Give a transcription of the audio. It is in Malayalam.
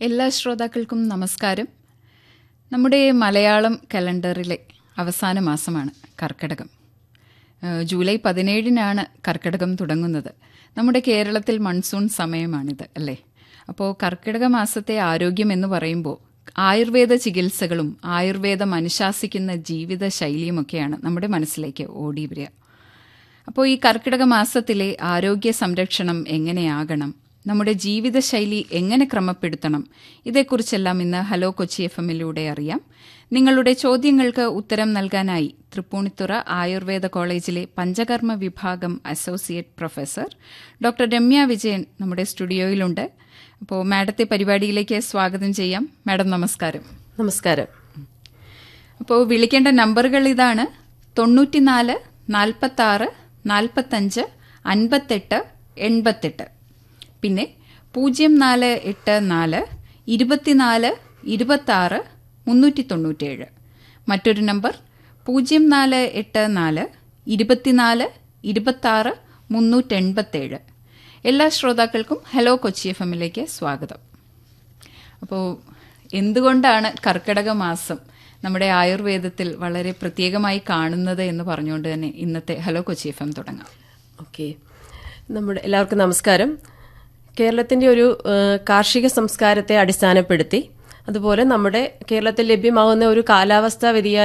എല്ലാ ശ്രോതാക്കൾക്കും നമസ്കാരം നമ്മുടെ മലയാളം കലണ്ടറിലെ അവസാന മാസമാണ് കർക്കടകം ഏഹ് ജൂലൈ പതിനേഴിനാണ് കർക്കടകം തുടങ്ങുന്നത് നമ്മുടെ കേരളത്തിൽ മൺസൂൺ സമയമാണിത് അല്ലേ അപ്പോൾ കർക്കിടക മാസത്തെ ആരോഗ്യം എന്ന് പറയുമ്പോൾ ആയുർവേദ ചികിത്സകളും ആയുർവേദം അനുശാസിക്കുന്ന ജീവിത ശൈലിയുമൊക്കെയാണ് നമ്മുടെ മനസ്സിലേക്ക് ഓടി വരിക അപ്പോൾ ഈ കർക്കിടക മാസത്തിലെ ആരോഗ്യ സംരക്ഷണം എങ്ങനെയാകണം നമ്മുടെ ജീവിതശൈലി എങ്ങനെ ക്രമപ്പെടുത്തണം ഇതേക്കുറിച്ചെല്ലാം ഇന്ന് ഹലോ കൊച്ചി എഫ് എമ്മിലൂടെ അറിയാം നിങ്ങളുടെ ചോദ്യങ്ങൾക്ക് ഉത്തരം നൽകാനായി തൃപ്പൂണിത്തുറ ആയുർവേദ കോളേജിലെ പഞ്ചകർമ്മ വിഭാഗം associate professor doctor Ramya Vijayan നമ്മുടെ സ്റ്റുഡിയോയിലുണ്ട് അപ്പോൾ മാഡത്തെ പരിപാടിയിലേക്ക് സ്വാഗതം ചെയ്യാം മാഡം നമസ്കാരം നമസ്കാരം അപ്പോൾ വിളിക്കേണ്ട നമ്പറുകൾ ഇതാണ് തൊണ്ണൂറ്റിനാല് നാൽപ്പത്താറ് നാൽപ്പത്തഞ്ച് അൻപത്തെട്ട് എൺപത്തെട്ട് പിന്നെ പൂജ്യം നാല് എട്ട് നാല് ഇരുപത്തിനാല് ഇരുപത്താറ് മുന്നൂറ്റി തൊണ്ണൂറ്റേഴ് മറ്റൊരു നമ്പർ പൂജ്യം നാല് എട്ട് നാല് ഇരുപത്തിനാല് ഇരുപത്താറ് മുന്നൂറ്റെൺപത്തേഴ് എല്ലാ ശ്രോതാക്കൾക്കും ഹലോ കൊച്ചി എഫ് എമ്മിലേക്ക് സ്വാഗതം അപ്പോൾ എന്തുകൊണ്ടാണ് കർക്കിടക മാസം നമ്മുടെ ആയുർവേദത്തിൽ വളരെ പ്രത്യേകമായി കാണുന്നത് എന്ന് പറഞ്ഞുകൊണ്ട് തന്നെ ഇന്നത്തെ ഹലോ കൊച്ചി എഫ് എം തുടങ്ങാം ഓക്കെ നമ്മുടെ എല്ലാവർക്കും നമസ്കാരം കേരളത്തിൻ്റെ ഒരു ഏഹ്, കാർഷിക സംസ്കാരത്തെ അടിസ്ഥാനപ്പെടുത്തി അതുപോലെ നമ്മുടെ കേരളത്തിൽ ലഭ്യമാകുന്ന ഒരു കാലാവസ്ഥാ വ്യതിയാന